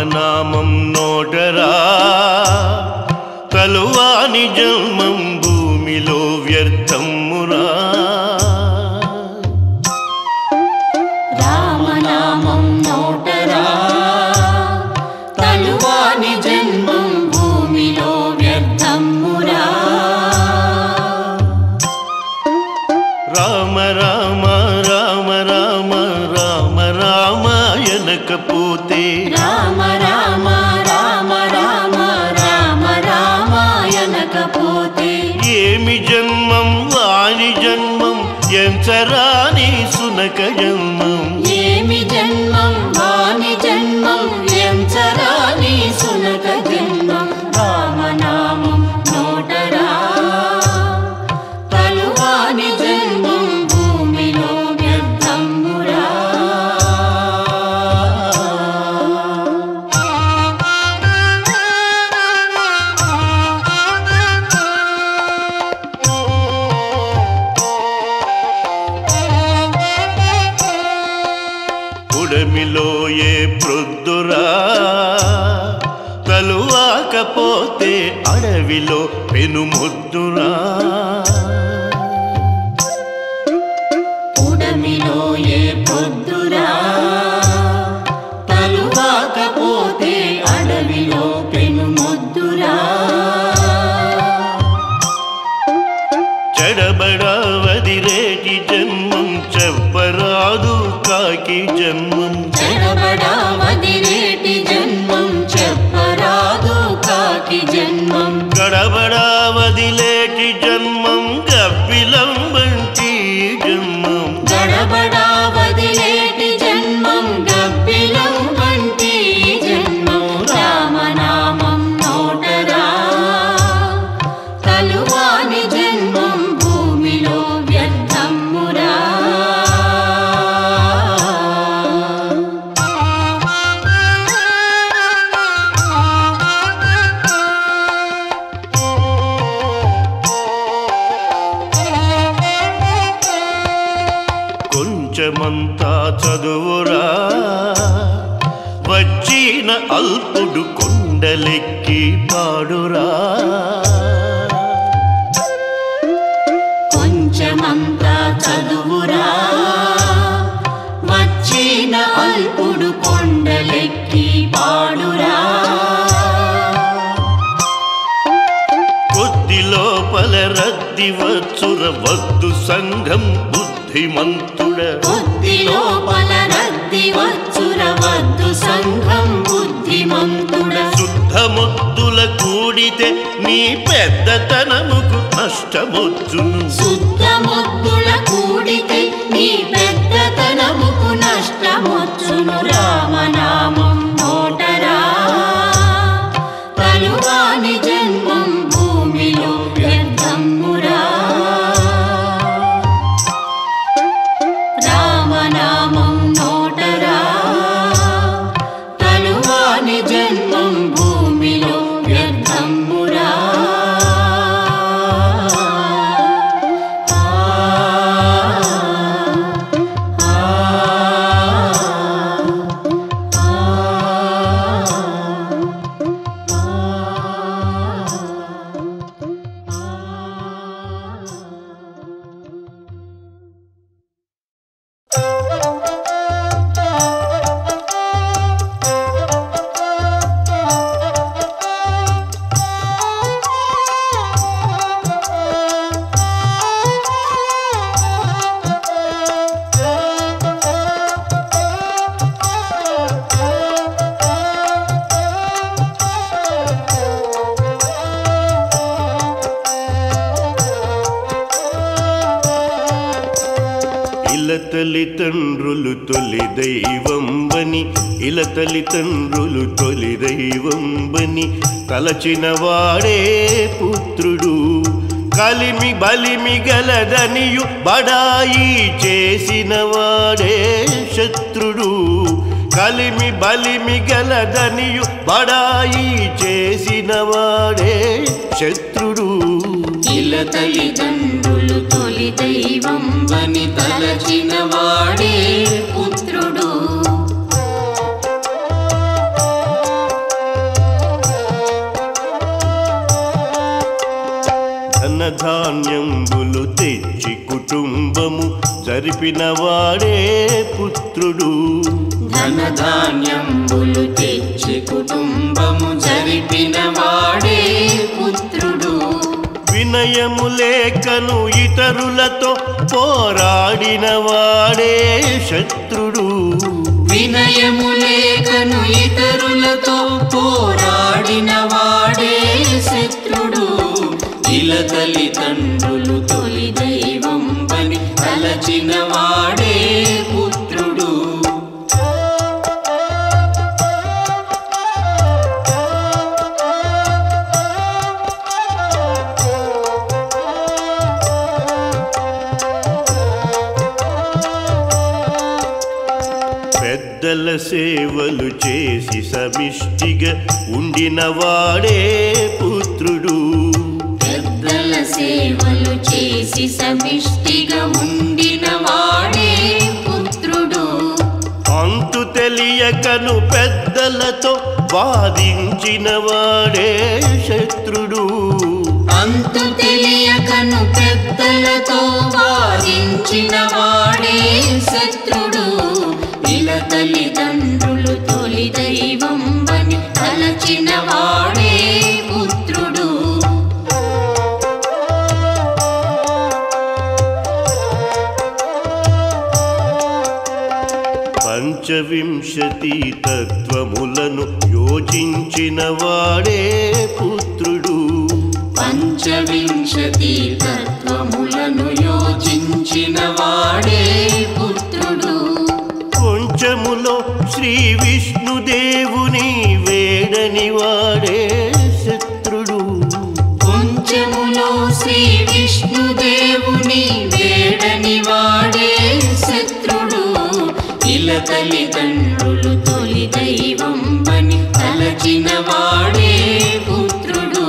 రామనామం నోటరా తలువాని జన్మం భూమిలో వ్యర్థమురా రామనామం నోటరా తలువాని జన్మం భూమిలో వ్యర్థమురా రామ రామ రామ రామ రామ రామాయణకపోతే రామ రామ రామ రామ రామ రామాయణకపోతే ఏమి జన్మం వాని జన్మం ఎంచరాని సునక జన్మం ఏమి జన్మం వాని జన్మం ఎంచరాని సునక జన్మం రామనామం నోటరా తలువాని జన్మం భూమిలో వ్యర్థమురా ఉడమిలో ఏ ప్రొద్దురా తలువాకపోతే అడవిలో పెనుముద్దురా ఉడమిలో ఏ పొద్దురా తలువాకపోతే అడవిలో పెనుమొద్దురా చెడబడవదిరేటి జన్మం చెప్పరాదు కాకి జన్మం చెడబడా వదిలేటి జన్మం చెప్పరాదు కాకి జన్మం గడబడా వదిలేటి జన్మం గబ్బిలం వంటి జన్మం గడబడా వదిలేటి జన్మం గబ్బిలం వంటి జన్మం రామనామం నోటరా తలువాని జన్మం భూమిలో వ్యర్థమురా కొంచెమంతా చదువురా వచ్చిన అల్పుడు కొండలెక్కి పాడురా కొంచెమంతా చదువురా వచ్చిన అల్పుడు కొండలెక్కి పాడురా కొద్ది లోపల రద్ది వచ్చుర వద్దు సంఘం బుద్ధిమంతుడ బుద్ధి లోపల రద్ది వచ్చుర వద్దు సంఘం బుద్ధిమంతుడ శుద్ధమొద్దుల కూడితే నీ పెద్దతనముకు నష్టమొచ్చును శుద్ధమొద్దుల కూడితే నీ పెద్దతనముకు నష్టమొచ్చును రామనామం నోటరా తలువాని జన్మం భూమిలో వ్యర్థమురా రామనామం నోటరా తలువాని జన్మం భూమిలో వ్యర్థమురా ఇల తల్లిదండ్రులు తొలి దైవంబని ఇల తల్లిదండ్రులు తొలి దైవంబని తలచిన వాడే పుత్రుడు కలిమి బలిమి గలదనియు బడాయి చేసిన వాడే శత్రుడు కలిమి బలిమి గలదనియు బడాయి చేసిన వాడే శత్రుడు ఇల తల్లిదండ్రులు తొలి దైవం వని తలచిన వాడే పుత్రుడు ధనధాన్యంబులు తెచ్చి కుటుంబము జరిపిన వాడే పుత్రుడు ధనధాన్యంబులు తెచ్చి కుటుంబము జరిపిన వాడే పుత్రుడు వినయము లేకను ఇతరులతో పోరాడిన వాడే శత్రుడు వినయము లేకను ఇతరులతో పోరాడిన వాడే శత్రుడు ఇల తల్లిదండ్రులు తొలి దైవం పని తలచిన వాడే పుత్రుడు పెద్దల సేవలు చేసి సమిష్టిగా ఉండిన వాడే పుత్రుడు పెద్దల సేవలు చేసి సమిష్టిగా ఉండిన వాడే పుత్రుడు అంతు తెలియకను పెద్దలతో వాదించిన వాడే శత్రుడు అంతు తెలియకను పెద్దలతో వాదించిన వాడే శత్రుడు ఇలా తల్లిదండ్రులు తొలి దైవం అని తలచిన వాడే పుత్రుడు పంచవింశతి తత్వములను యోచించిన వాడే పుత్రుడు పంచవింశతి తత్వములను యోచించిన వాడే పుత్రుడు కొంచెములో శ్రీ విష్ణుదేవుని వేడని వాడే శత్రుడు కొంచెములో శ్రీ విష్ణుదేవుని వేడని వాడే శత్రుడు ఇలా తల్లిదండ్రులు తొలి దైవం అని తలచిన వాడే పుత్రుడు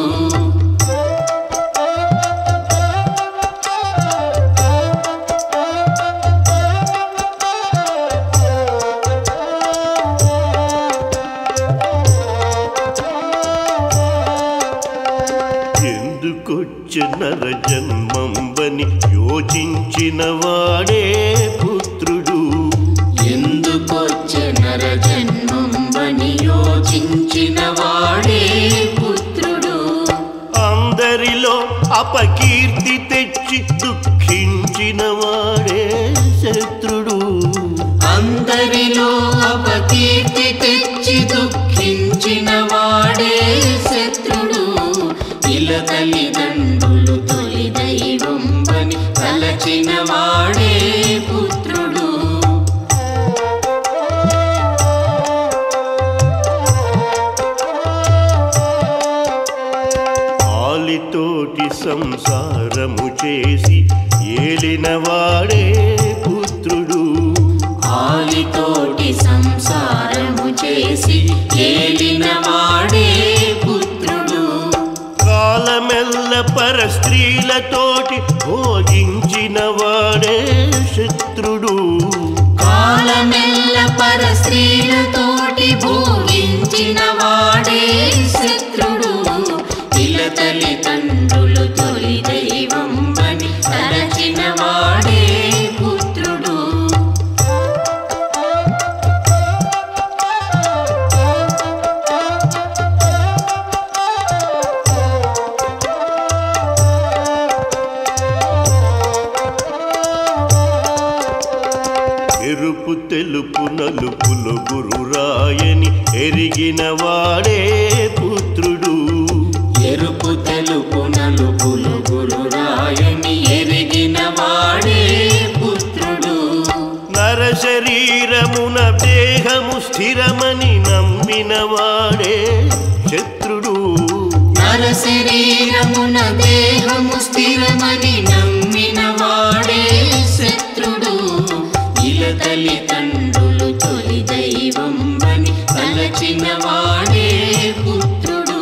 ఎందుకొచ్చే నర జన్మంబని యోచించిన వాడే పుత్రుడు ఎందుకొచ్చే నర జన్మంబని యోచించిన వాడే పుత్రుడు అందరిలో అపకీర్తి తెచ్చి దుఃఖించిన వాడే శత్రుడు అందరిలో అపకీర్తి తెచ్చి దుఃఖించిన వాడే శత్రుడు ఇలా తల్లిదండ్రులు తొలి దైవం అని తలచిన వాడే పుత్రుడు ఆలితోటి సంసారము చేసి ఏలిన వాడే పుత్రుడు ఆలితోటి సంసారము చేసి ఏలిన వాడే పుత్రుడు కాలమెల్ల పర స్త్రీలతోటి భోగించిన వాడే శత్రుడు కాలమెల్ల పర స్త్రీలతోటి భోగించిన వాడే శత్రుడు ఇల తల్లిదండ్రులు తొలి దైవం అని తలచిన వాడే పుత్రుడు ఎరుపు తెలుపు నలుపులు గురురాయని ఎరిగిన వాడే పుత్రుడు ఎరుపు తెలుపు నలుపులు గురురాయని ఎరిగిన వాడే పుత్రుడు నర శరీరమున దేహము స్థిరమని నమ్మిన వాడే శత్రుడు నర శరీరమున దేహము స్థిరమని నమ్మిన వాడే శత్రుడు ఇల తల్లిదండ్రులు తొలి దైవం అని తలచిన వాడే పుత్రుడు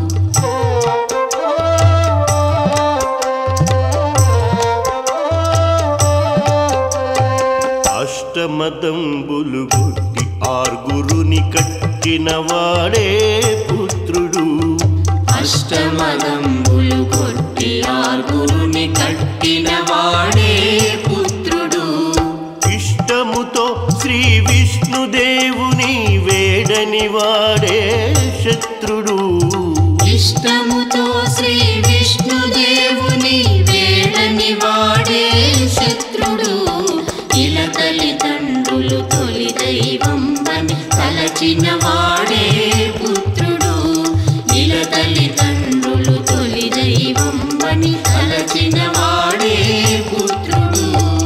అష్టమదంబులు గుట్టి ఆర్గురుని కట్టిన వాడే పుత్రుడు అష్టమదంబులు కొమ్ములు కొట్టి ఆరుగురుని కట్టిన వాడే పుత్రుడు ఇష్టముతో శ్రీ విష్ణుదేవుని వేడని వాడే శత్రుడు ఇష్టముతో శ్రీ విష్ణుదేవుని వేడని వాడే శత్రుడు ఇల తల్లిదండ్రులు తొలి దైవంబని తలచిన వాడే పుత్రుడు ఇల తల్లిదండ్రులు తొలి దైవంబని తలచిన వాడే పుత్రుడు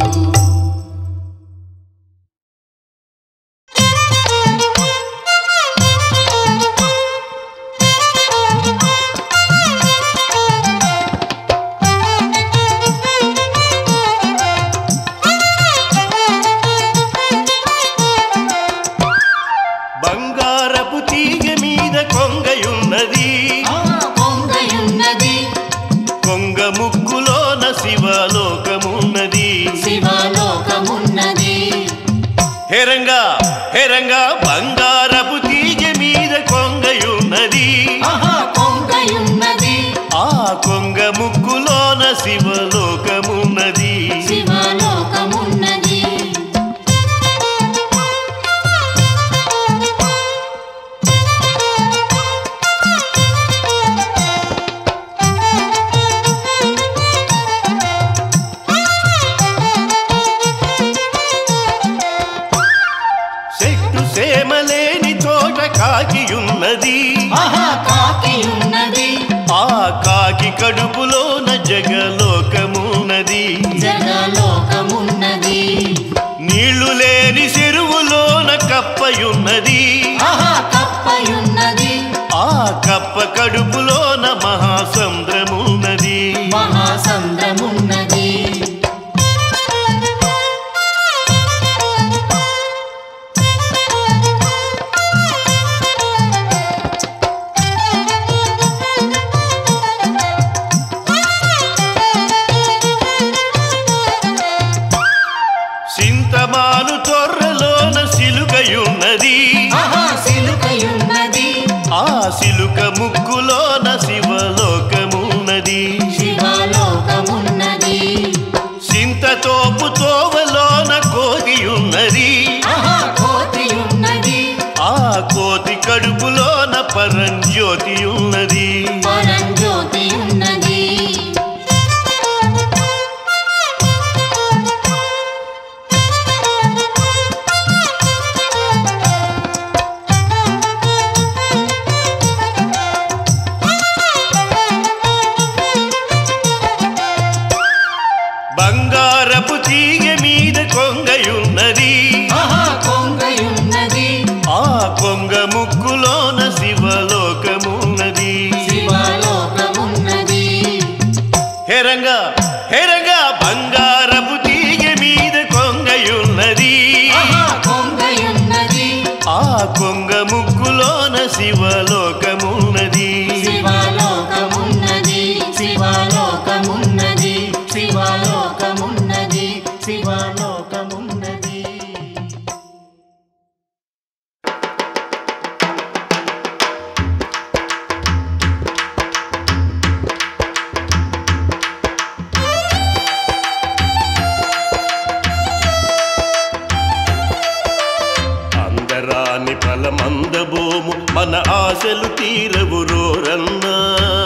బంగారపు తీగ మీద కొంగయున్నది పొంగయున్నది కొంగ ముక్కులోన శివలోకమున్నది శివలోకమున్నది హెరంగా హెరంగా బంగారపు తీగ మీద కొంగయున్నది పొంగయున్నది ఆ కొంగ ముక్కులోన శివలోకమున్నది శివలోకమున్నది చెట్టు సేమలేని చోట కాకియున్నది కాకియున్నది ఆ కాకి కడుపులోన జగలోకమున్నది జగలోకమున్నది నీళ్లు లేని చెరువులోన కప్పయున్నది కప్పయున్నది ఆ కప్ప కడుపులోన మహాసముద్రమున్నది మహాసంద్రమున్నది సింతమాను తొర్రలోన సిలుకయున్నది సిలుకయున్నది ఆ సిలుక ముక్కులోన శివలోకమున్నది శివలోకమున్నది సింతతోపు తోవలోన కోతియున్నది కోతియున్నది ఆ కోతి కడుపులోన పరంజ్యోతి ఉన్నది పరంజ్యోతి ఉన్నది బంగారపు తీగ మీద కొంగయున్నది కొంగయున్నది ఆ కొంగ ముక్కులోన శివలోకమున్నది శివలోకమున్నది హెరంగా హెరంగా బంగారపు తీగ మీద కొంగయున్నది కొంగయున్నది ఆ కొంగ ముక్కులోన శివలోకమున్నది శివలోకమున్నది శివలోకమున్నది శివలోకమున్నది శివలోకమున్నది అందరాని ఫలమందబోము మన ఆశలు తీరవు రోరన్నా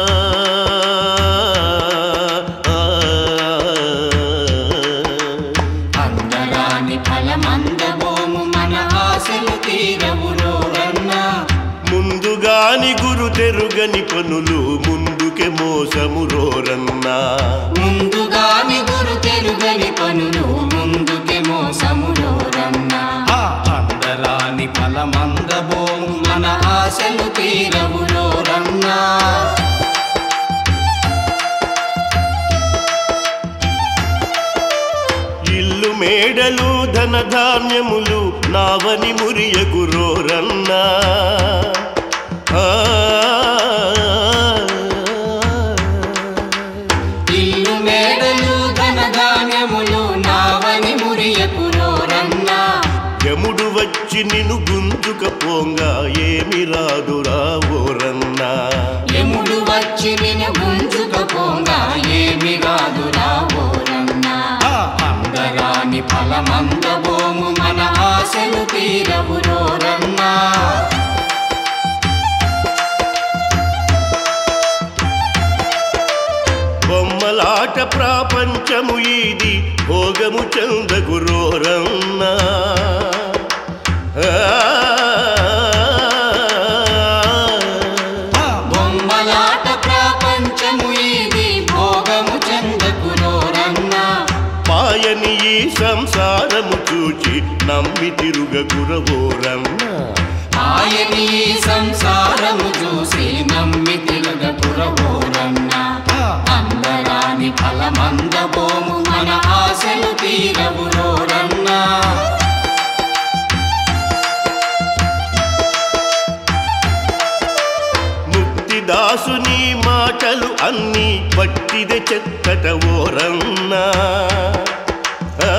అందరాని ఫలమందబోము మన ఆశలు తీరవురోరన్నా ముందుగాని గురు తెరుగని పనులు ముందుకే మోసము రోరన్నా ముందుగాని గురు తెరుగని పనులు ముందుకే మోసమురోరన్నా అందరాని ఫలమందబోము మన ఆశలు తీరవురోరన్నా ఇల్లు మేడలు ధనధాన్యములు నావని మురియగు రోరన్నా ఆ. ఇల్లు మేడలు ధనధాన్యములు నావని మురియకురోరన్నా యముడు వచ్చి నిన్ను గుంజుకపోంగా ఏమి రాదురా ఓరన్నా యముడు వచ్చి నిన్ను గుంజుక ఫలమందబోము మన ఆశలు తీరవురోరన్నా బొమ్మలాట ప్రాపంచము ఇది భోగము చందగురోరన్నా బొమ్మలాట ప్రపంచము ఇది భోగము చెందకురోరన్నా పాయని ఈ సంసారము చూచి నమ్మి తిరుగ గురవోరన్నా ఆయని ఈ సంసారము చూసి నమ్మి తిరగకురవోరన్నా అందరాని ఫలమందబోము మన ఆశలు తీరవురోరన్నా ముక్తిదాసుని మాటలు అన్నీ పట్టిద చెత్తట ఓరన్నా ఆ.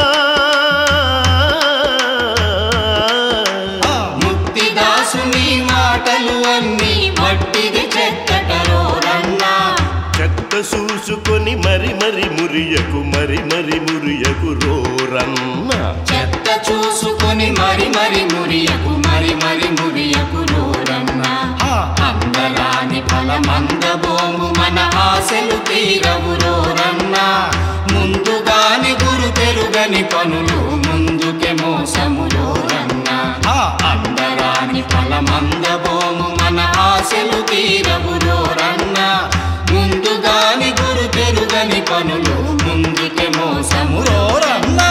ముక్తిదాసుని మాటలు అన్నీ వట్టిది చెత్తటరోరన్నా చెత్త చూసుకొని మరి మరి మురియకు మరి మరి మురియకు రోరన్నా చెత్త చూసుకొని మరి మరి మురియకు మరి మరి మురియకు రోరన్నా అందరాని ఫలమందబోము మన ఆశలు తీరవు రోరన్నా ముందుగాని గురు తెరుగని పనులు ముందుకే మోసము రోరన్నా అందరాని ఫలమందబోము మన ఆశలు తీరవు రోరన్నా ముందుగాని గురు తెరుగని పనులు ముందుకే మోసము రోరన్నా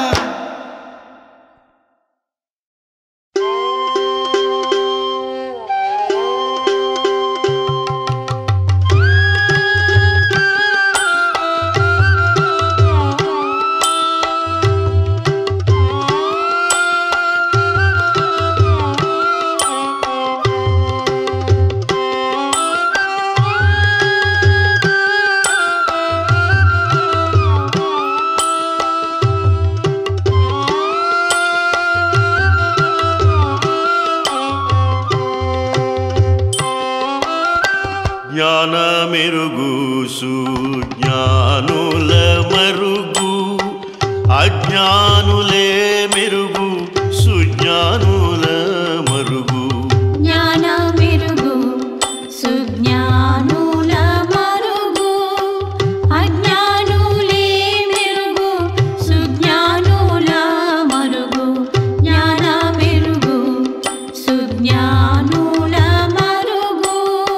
జ్ఞాన మెరుగు సుజ్ఞానుల మరుగు అజ్ఞానులే మెరుగు సుజ్ఞానుల మరుగు జ్ఞాన మెరుగు సుజ్ఞానుల మరుగు అజ్ఞానులే మెరుగు సుజ్ఞానుల మరుగు జ్ఞాన మెరుగు సుజ్ఞానుల మరుగు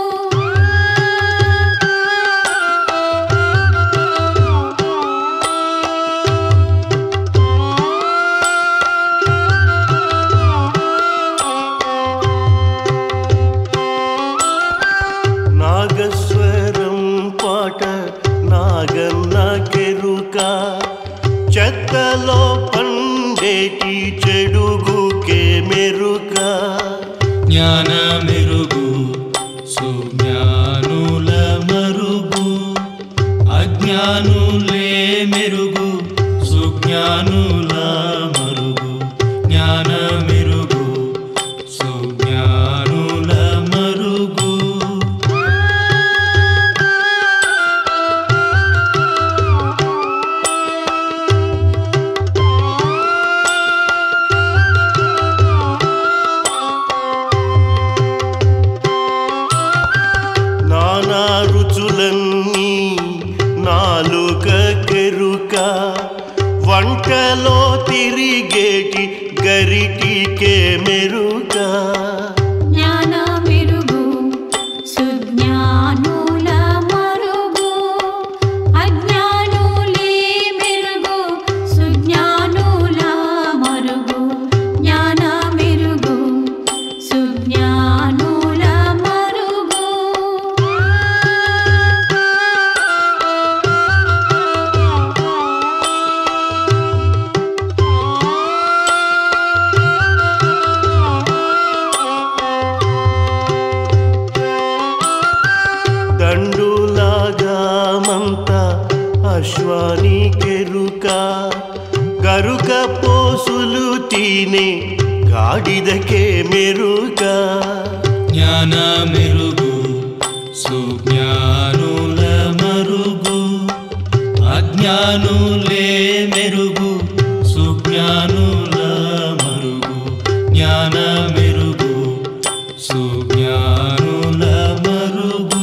నాగస్వరం పాట నాగన్న కెరుక చెత్తలో పండేటి చెడుగుకే మెరుక జ్ఞాన మెరుగు సుజ్ఞానుల మరుగు అజ్ఞానులే మెరుగు సుజ్ఞానుల మరుగు జ్ఞాన మెరుగు సుజ్ఞానుల మరుగు నానా రుచులన్నీ నాలుక కెరుక వంటలో తిరిగేటి గరిటికే మెరుక జ్ఞాన మెరుగు సుజ్ఞానుల మరుగు అజ్ఞానులే మెరుగు సుజ్ఞానుల మరుగు జ్ఞాన మెరుగు సుజ్ఞానుల మరుగు దండులాగా మంత అశ్వాని కెరుక గరుక పోసులు తినే గాడిదకే మెరుక జ్ఞాన మెరుగు సుజ్ఞానుల మరుగు అజ్ఞానులే మెరుగు సు సుజ్ఞానుల మరుగు జ్ఞాన మెరుగు సుజ్ఞానుల మరుగు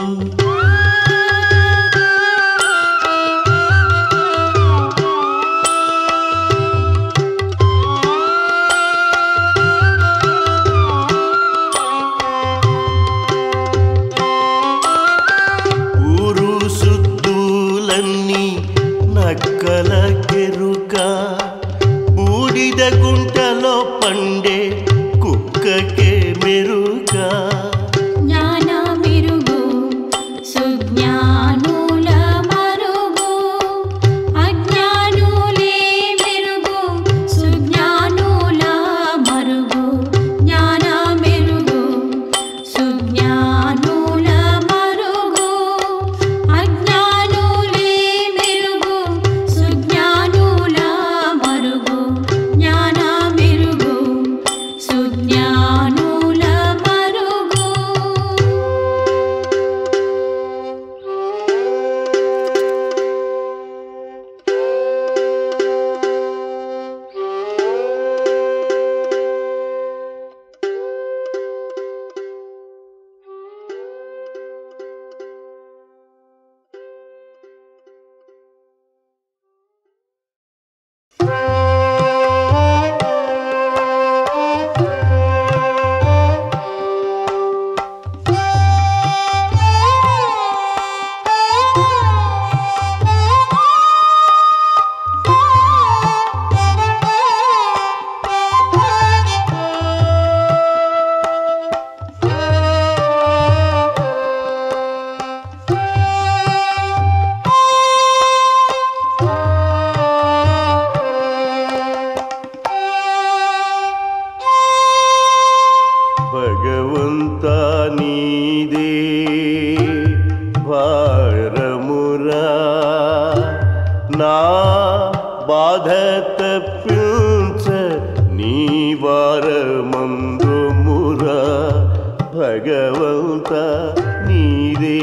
ఊరు సుద్దులన్నీ నక్కల కెరుక బూడిద గుంటలో పండే కుక్కకే మెరుక జ్ఞాన మెరుగు సుజ్ఞానుల మరుగు అజ్ఞానులే మెరుగు సుజ్ఞానుల మరుగు జ్ఞాన మెరుగు సుజ్ఞానుల మరుగు అజ్ఞానులే మెరుగు సుజ్ఞానుల మరుగు జ్ఞాన మెరుగు సుజ్ఞానుల మరుగు భగవంత నీదే భారమురా నా బాధ తప్పించ నీ వారమందుమురా భగవంత నీదే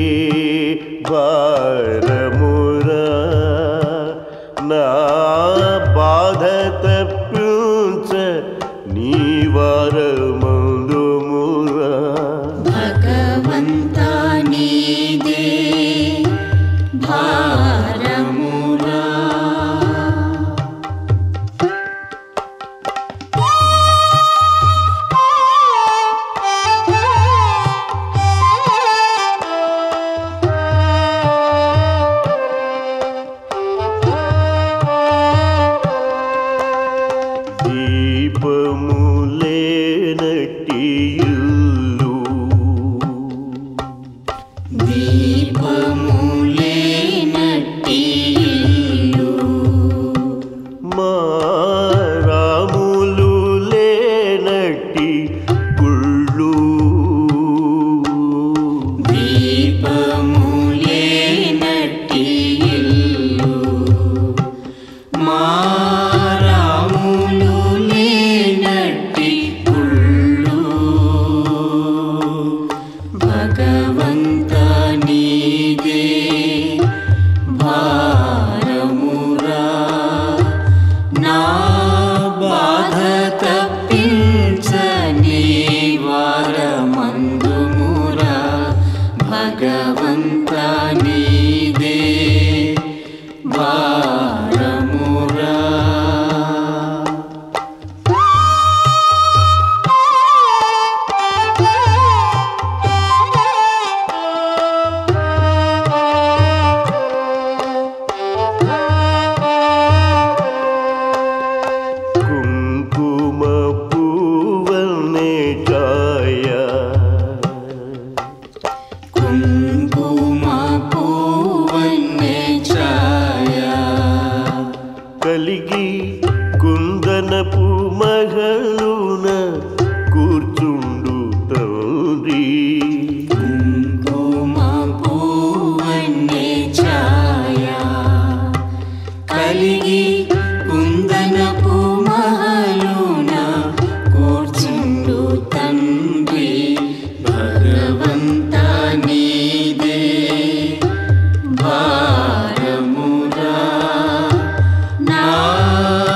భారమురా నా బాధ తప్పించ నీ వారమందుమురా భగవంత నీదే భారమురా దీపములేనట్టి ఇల్లు దీపములేనట్టి ఇల్లు మారాములు లేనట్టి కుళ్ళు దీపములేనట్టి ఇల్లు మారాములు లేనట్టి కుళ్ళు భగవంత నీదే భారమురా నా బాధ తప్పించని వారమందుమురా భగవంత నీదే భారమురా కుంకుమ పూవనే ఛాయ కుంకుమ పూవన్నే ఛాయ కలిగి కుందనపు మగలున కూర్చుండు తండ్రి కుంకుమ పూవన్నే ఛాయ కలిగి కుందనపు మహలున కూర్చుండు తండ్రి భగవంత నీదే భారమురా నా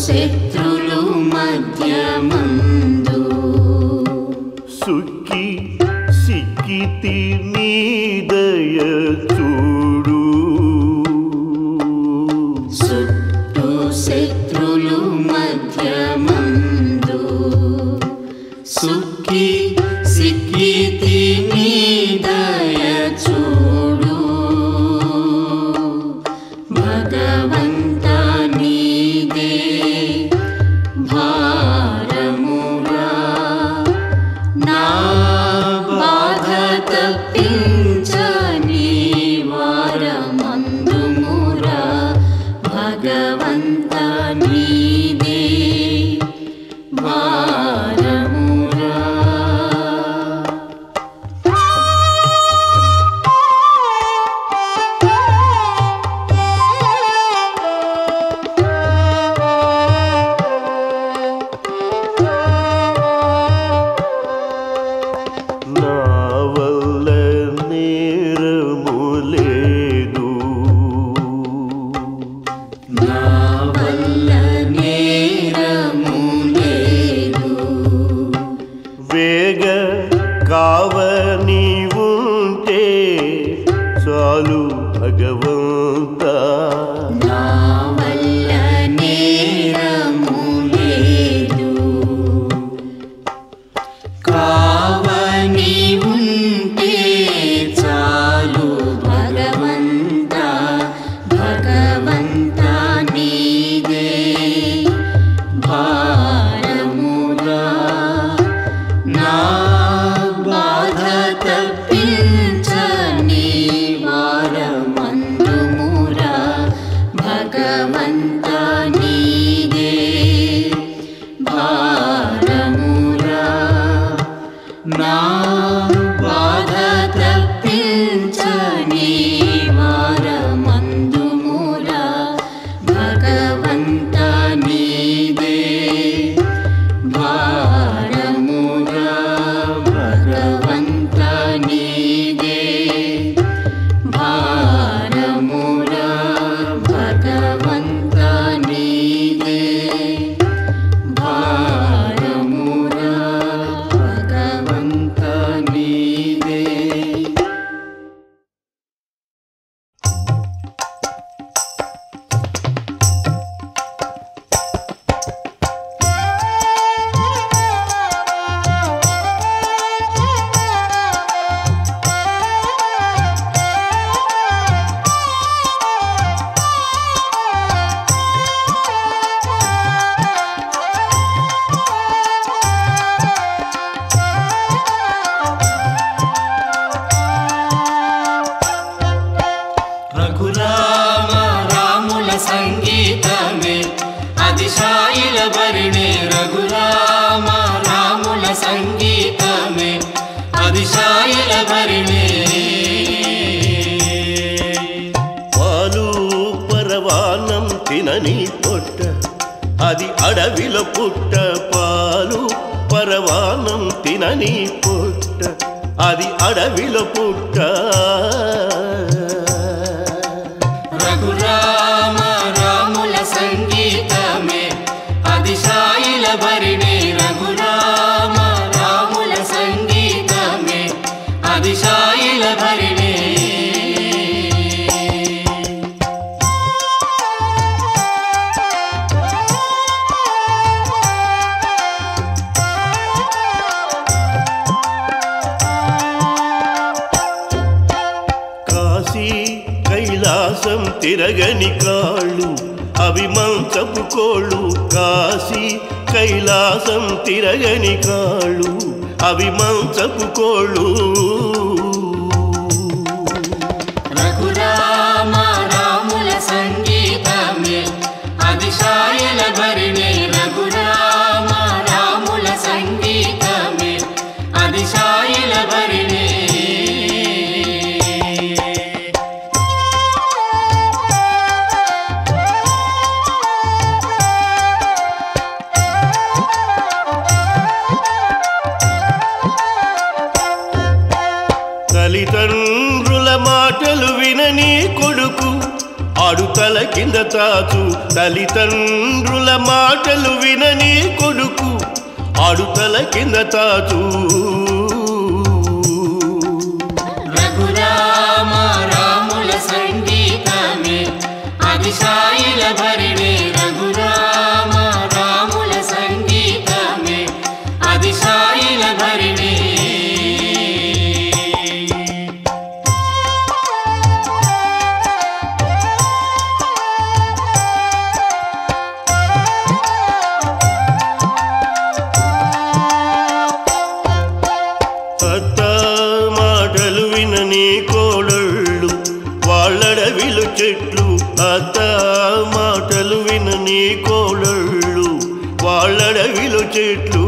శత్రులు మధ్యమందు సుఖి సిక్కితి నీదయ చూడు చుట్టూ శత్రులు మధ్యమందు సుఖి సిక్కితి నీదయ చూడు భగవంత నీదే భారమురా నా బాధ తప్పించని వారమందుమురా భగవంత నీదే వారమురా నా వల్ల నేరము లేదు నా వల్ల నేరము లేదు వేగ కావని ఉంటే చాలు భగవంత నా వల్ల నేరము లేదు కావని ఉంటే చాలు భగవంత భగవంత నీదే భారమురా నా బాధ తప్పించని వారమందుమురా భగవంత నీదే భారమురా నా బాధ తప్పించని వారమందుమురా భగవంత నీదే భారమురా భగవంత నీదే భారమురా భగవంత నీదే భారమురా భగవంత నీదే రఘురామ రాముల సంగీతమే అతిశాయిల భరిణే రఘురామ రాముల సంగీతమే అతిశాయిల భరిణే పాలు పరవానం తినని పొట్ట అది అడవిలో పుట్ట పాలు పరవానం తినని పొట్ట అది అడవిలో పుట్ట రఘురామ రాముల సంగీతమే అతిశాయిల భరిణే రఘురామ రాముల సంగీతమే అతిశాయిల భరిణే కాశీ కైలాసం తిరగని కాళ్ళు అవి మంచపు కోళ్ళు కాశీ కైలాసం తిరగని కాళ్ళు అవి మంచపు కోళ్ళు రఘురామ రాముల సంగీతమే అతిశాయల భరిణే రఘురామ రాముల సంగీతమే అతిశాయల భరిణే తల కింద తాచు తల్లిదండ్రుల మాటలు వినని కొడుకు ఆడుతల కింద తాచు రఘురామ రాముల సంగీతమే అతిశాయిల భరిణే రఘురామ రాముల సంగీతమే అతిశాయిల భరిణే అత్త మాటలు వినని కోడళ్ళు వాళ్ళడవిలు చెట్లు అత్త మాటలు వినని కోడళ్ళు వాళ్ళడవిలు చెట్లు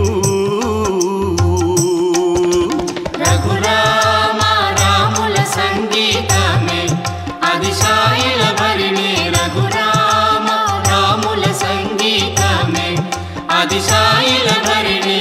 రఘురామ రాముల సంగీతమే అతిశాయిల భరిణే రఘురామ రాముల సంగీతమే అతిశాయిల భరిణే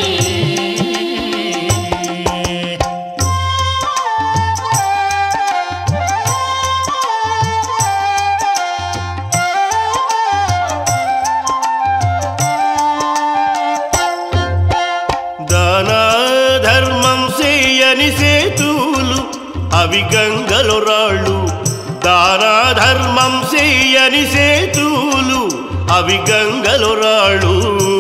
దాన ధర్మం చేయని సేతులు అవి గంగలు రాళ్ళు దాన ధర్మం చేయని సేతులు అవి గంగలు రాళ్ళు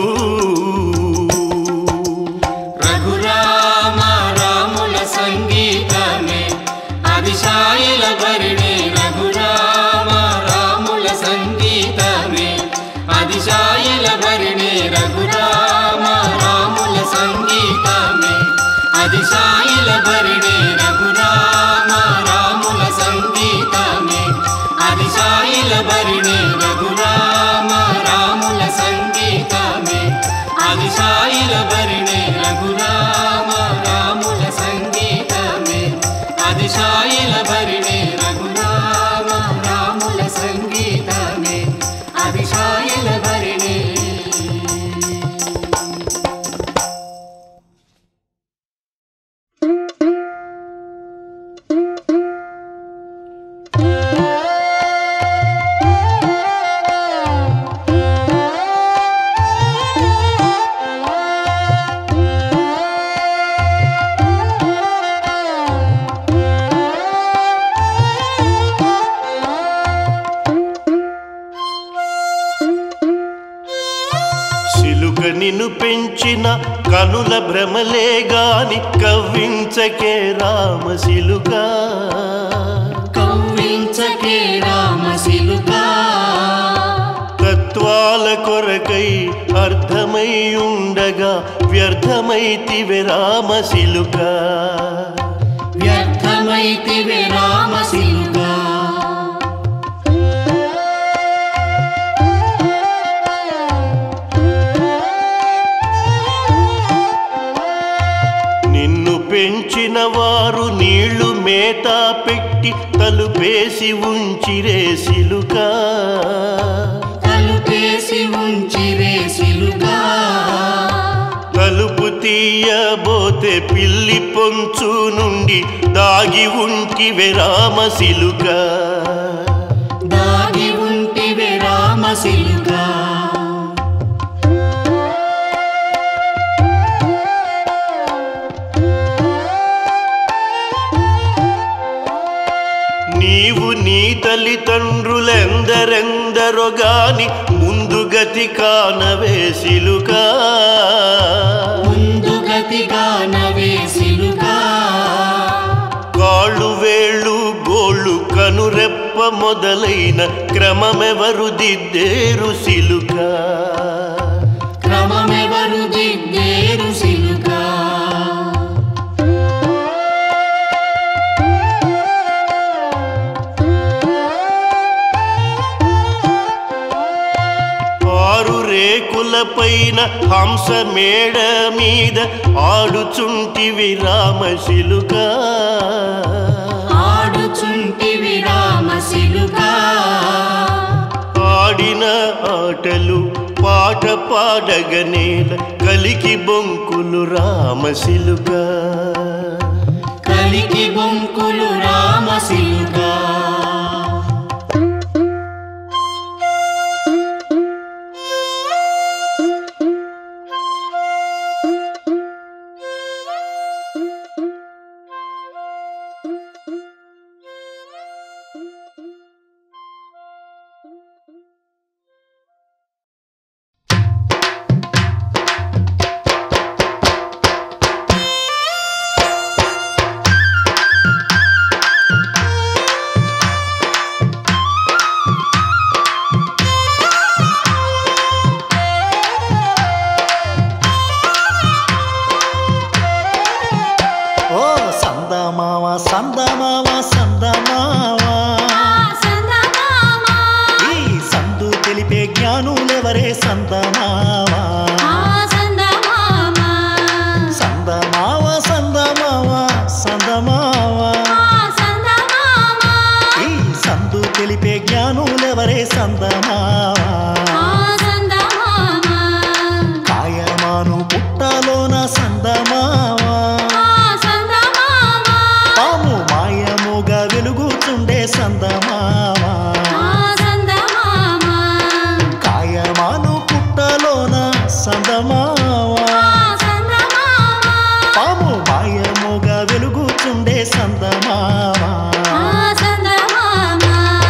రఘురామ రాముల సంగీతమే అతిశాయిల భరిణే రఘురామ రాముల సంగీతమే అతిశాయిల భరిణే రఘురామ రాముల సంగీతమే అతిశాయిల భరిణే రఘురామ రాముల సంగీతమే అతిశాయిల భరిణే రఘురామ రాముల సంగీతమే అతిశాయిల భరిణే రఘురామ రాముల సంగీతమే అతిశాయిల భరిణే రఘురామ రాముల సంగీతమే అతిశాయిల భరిణే సిలుక నిన్ను పెంచిన కనుల భ్రమలే గాని కవ్వించకే రామ సిలుక కవ్వించకే రామ సిలుకా తత్వాల కొరకై అర్థమై ఉండగా వ్యర్థమైతివే రామ సిలుక వ్యర్థమైతివే రామ సిలుకా నిన్ను పెంచిన వారు నీళ్లు మేత పెట్టి తలుపేసి ఉంచిరే సిలుక తలుపేసి ఉంచివే సిలుకా తలుపు తీయబోతే పిల్లి పొంచు నుండి దాగి ఉంటివే రామ సిలుక దాగి ఉంటివే రామ సిలుకా నీవు నీ తల్లిదండ్రులెందరెందరో గాని ముందు గతి కానవే సిలుక ముందు గతిగా నవే సిలుకా కాళ్ళు వేళ్ళు గోళ్ళు కనురెప్ప మొదలైన క్రమమెవరు దిద్దేరు సిలుక క్రమమెవరు దిద్దేరు సిలుకా ఆరు రేకుల పైన హంస మేడ మీద ఆడుచుంటివి రామ సిలుక ఆడుచుంటివి రామ సిలుకా ఆడిన ఆటలు పాట పాడగనేల కలికి బొంకులు రామ సిలుక కలికి బొంకులు రామ సిలుకా సందమావ సందమావ సందమామ ఈ సందు తెలిపే జ్ఞానులెవరే సందమావ సందమామ సందమావ సందమావ సందమావ సందమామ ఈ సందు తెలిపే జ్ఞానులెవరే సందమావ సందమామ కాయమాను పుట్టలోన సందమావ సందమామ పాము మాయముగా వెలుగుచుండే సందమావ సందమామ కాయమాను పుట్టలోన సందమావ సందమామ పాము మాయముగా వెలుగుచుండే సందమావ సందమామ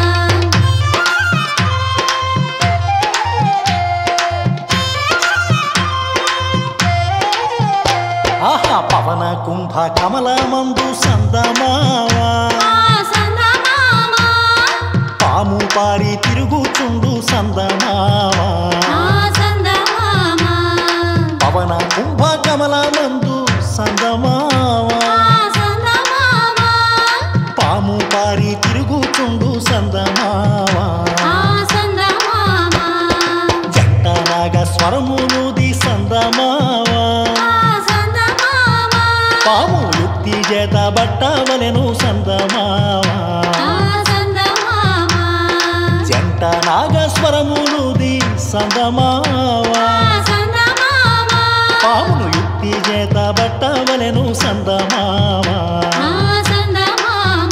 ఆహా పవన కుంభ కమల మందు సందమావ సందమామ పాము పారి తిరుగుచుండు సందమావ సందమామ పవన కుంభ కమల మందు సందమావ సందమామ పాము పారి తిరుగుచుండు సందమావ సందమామ జంటనాగ స్వరములుది సందమావ సందమామ పాము యుక్తి చేత బట్టవలెను సందమావ సందమామ జంట నాగస్వరములుది సందమావ సందమామ పామును యుక్తి చేత బట్టవలెను సందమావ సందమామ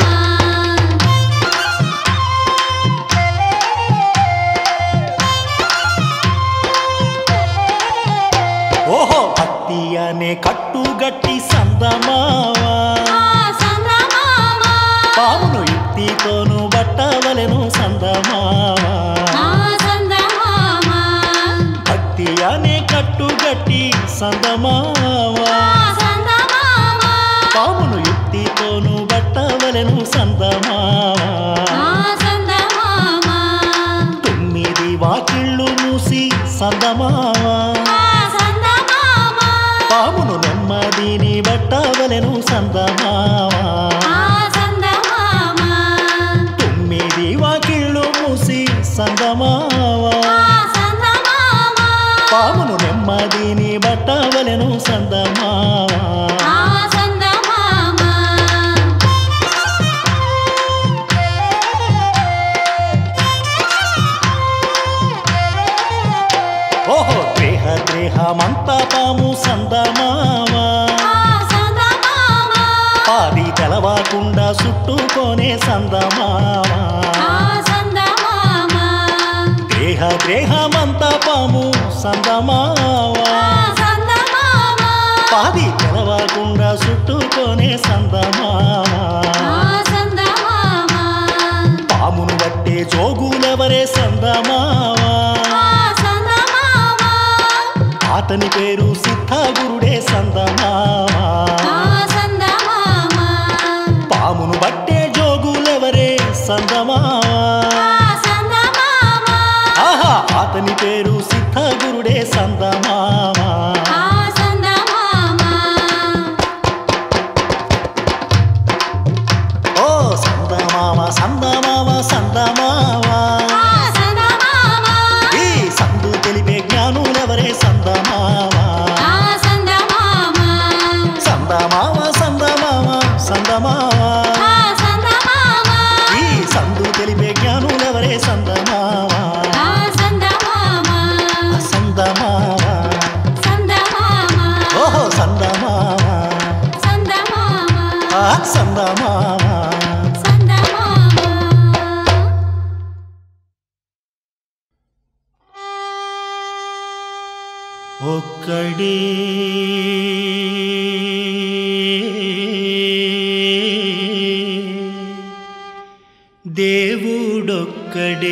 ఓహో భక్తి అనే కట్టుగట్టి సందమావ సందమామ పామును యుక్తితోను బట్టవలెను సందమావ సందమామ భక్తి అనే కట్టుగట్టి సందమావ సందమామ పామును యుక్తితోను బట్టవలెను సందమావ సందమామ తొమ్మిది వాకిళ్ళు మూసి సందమావ సందమామ పామును నెమ్మదిని బట్టవలెను సందమావ సందమామ తొమ్మిది వాకిళ్ళు మూసి సందమావ సందమామ పామును నెమ్మదిని బట్టవలెను సందమావ సందమామ ఓహో దేహ దేహమంత పాము సందమావ సందమామ పాది తెలవకుండా చుట్టుకోనే సందమావ సందమామ దేహ దేహమంత పాము సందమావ సందమామ పాది తెలవకుండా చుట్టుకోనే సందమావ సందమామ పామును బట్టే జోగులెవరే సందమావ సందమామ అతని పేరు సిద్ధగురుడే సందమావ సందమామ పామును బట్టే జోగులెవరే సందమావ సందమామ ఆహా అతని పేరు సిద్ధగురుడే సందమావ సందమామ ఓ సందమావ సందమావ సందమావ సందమామ ఈ సందు తెలిపే జ్ఞానులెవరే సందమావ సందమామ సందమావ సందమావ సందమావ సందమామ ఈ సందు తెలిపే జ్ఞానులెవరే సందమావ సందమామ సందమావ సందమామ ఓహో సందమావ సందమామ ఆ సందమావ సందమామ ఒక్కడే దేవుడొక్కడే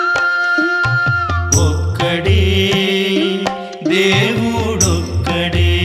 ఒక్కడే దేవుడొక్కడే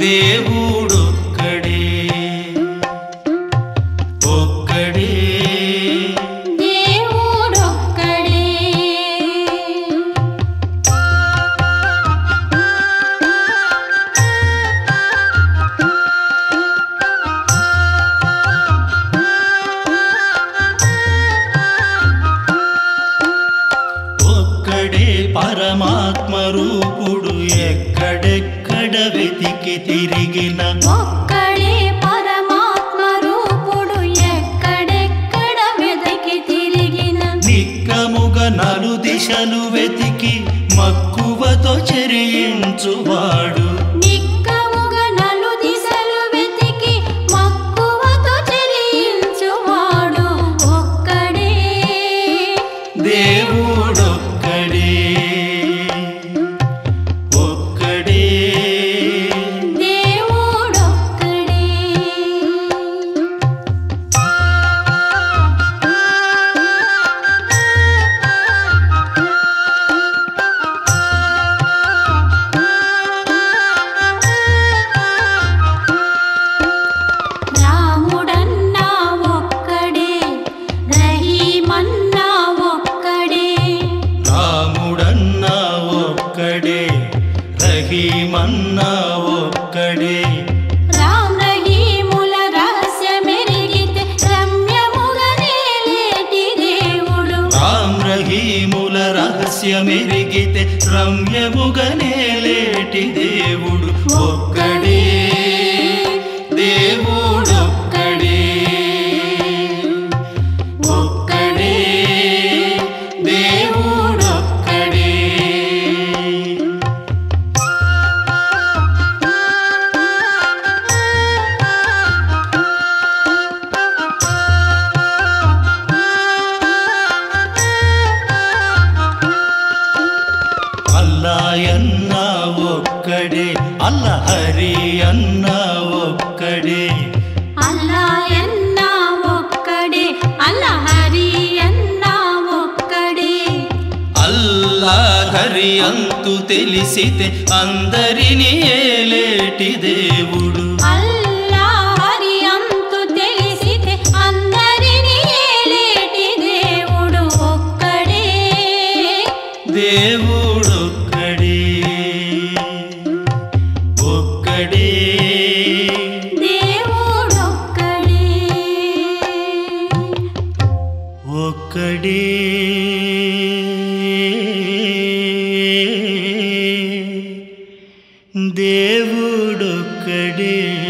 దేవుడొక్కడే ఒక్కడే దేవుడొక్కడే ఒక్కడే పరమాత్మ రూపుడు ఎక్కడెక్కడ వెతికి తిరిగిన ఒక్కడే పరమాత్మ రూపుడు ఎక్కడెక్కడ వెదకి తిరిగిన నిక్కముగ నలు దిశలు వెతికి మక్కువతో చెరియించువాడు నిక్కముగా నలు దిశలు వెతికి మక్కువతో చెలించువాడు ఒక్కడే దేవుడొక్కడే ఒక్కడే దేవుడొక్కడే రాముడన్నా ఒక్కడే రహీమన్నా ఒక్కడే రాముడన్నా ఒక్కడే రహీమన్నా ఒక్కడే రామ్ రహీముల రహస్యమెరిగితే రమ్యముగనే లేటి దేవుడు రామ్ రహీముల రహస్యమెరిగితే రమ్యముగనే లేటి దేవుడు ఒక్కడే దేవుడొక్కడే ఒక్కడే దేవుడొక్కడే అల్లాయన్నా ఒక్కడే అల్ల హరి అన్నా ఒక్కడే అల్లాయన్నా ఒక్కడే అల్లహరి అన్నా ఒక్కడే అల్లా హరి అంతు తెలిసితే అందరినీ ఏలేటి దేవుడు అల్లాహరి అంతు తెలిసితే అందరినీ ఏలేటి దేవుడు ఒక్కడే దేవుడొక్కడే ఒక్కడే దేవుడొక్కడే ఒక్కడే దేవుడొక్కడే